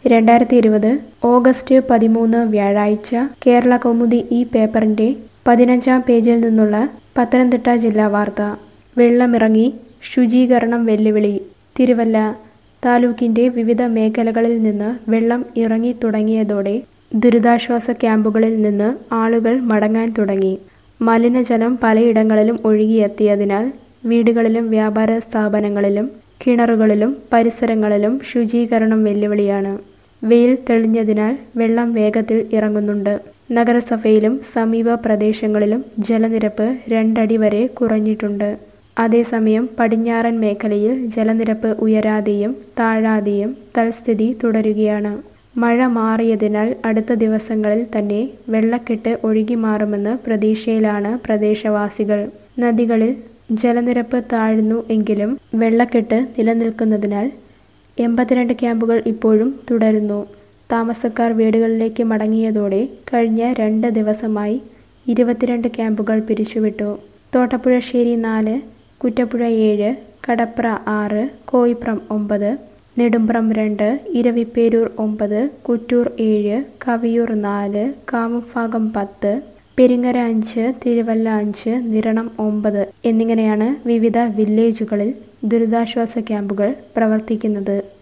രണ്ടായിരത്തി ഇരുപത് ഓഗസ്റ്റ് പതിമൂന്ന് വ്യാഴാഴ്ച കേരള കൗമുദി ഈ പേപ്പറിന്റെ പതിനഞ്ചാം പേജിൽ നിന്നുള്ള പത്തനംതിട്ട ജില്ലാ വാർത്ത വെള്ളമിറങ്ങി ശുചീകരണം വെല്ലുവിളി തിരുവല്ല താലൂക്കിന്റെ വിവിധ മേഖലകളിൽ നിന്ന് വെള്ളം ഇറങ്ങി തുടങ്ങിയതോടെ ദുരിതാശ്വാസ ക്യാമ്പുകളിൽ നിന്ന് ആളുകൾ മടങ്ങാൻ തുടങ്ങി മലിനജലം പലയിടങ്ങളിലും ഒഴുകിയെത്തിയതിനാൽ വീടുകളിലും വ്യാപാര സ്ഥാപനങ്ങളിലും കിണറുകളിലും പരിസരങ്ങളിലും ശുചീകരണം വെല്ലുവിളിയാണ് വെയിൽ തെളിഞ്ഞതിനാൽ വെള്ളം വേഗത്തിൽ ഇറങ്ങുന്നുണ്ട് നഗരസഭയിലും സമീപ പ്രദേശങ്ങളിലും ജലനിരപ്പ് രണ്ടടി വരെ കുറഞ്ഞിട്ടുണ്ട് അതേസമയം പടിഞ്ഞാറൻ മേഖലയിൽ ജലനിരപ്പ് ഉയരാതെയും താഴാതെയും തൽസ്ഥിതി തുടരുകയാണ് മഴ മാറിയതിനാൽ അടുത്ത ദിവസങ്ങളിൽ തന്നെ വെള്ളക്കെട്ട് ഒഴുകി മാറുമെന്ന് പ്രതീക്ഷയിലാണ് പ്രദേശവാസികൾ നദികളിൽ ജലനിരപ്പ് താഴ്ന്നു എങ്കിലും വെള്ളക്കെട്ട് നിലനിൽക്കുന്നതിനാൽ എൺപത്തിരണ്ട് ക്യാമ്പുകൾ ഇപ്പോഴും തുടരുന്നു താമസക്കാർ വീടുകളിലേക്ക് മടങ്ങിയതോടെ കഴിഞ്ഞ രണ്ട് ദിവസമായി ഇരുപത്തിരണ്ട് ക്യാമ്പുകൾ പിരിച്ചുവിട്ടു തോട്ടപ്പുഴശ്ശേരി നാല് കുറ്റപ്പുഴ ഏഴ് കടപ്ര ആറ് കോയിപ്രം ഒമ്പത് നെടുമ്പ്രം രണ്ട് ഇരവിപ്പേരൂർ ഒമ്പത് കുറ്റൂർ ഏഴ് കവിയൂർ നാല് കാമുഭാഗം പത്ത് പെരിങ്ങര അഞ്ച് തിരുവല്ല അഞ്ച് നിരണം ഒമ്പത് എന്നിങ്ങനെയാണ് വിവിധ വില്ലേജുകളിൽ ദുരിതാശ്വാസ ക്യാമ്പുകൾ പ്രവർത്തിക്കുന്നത്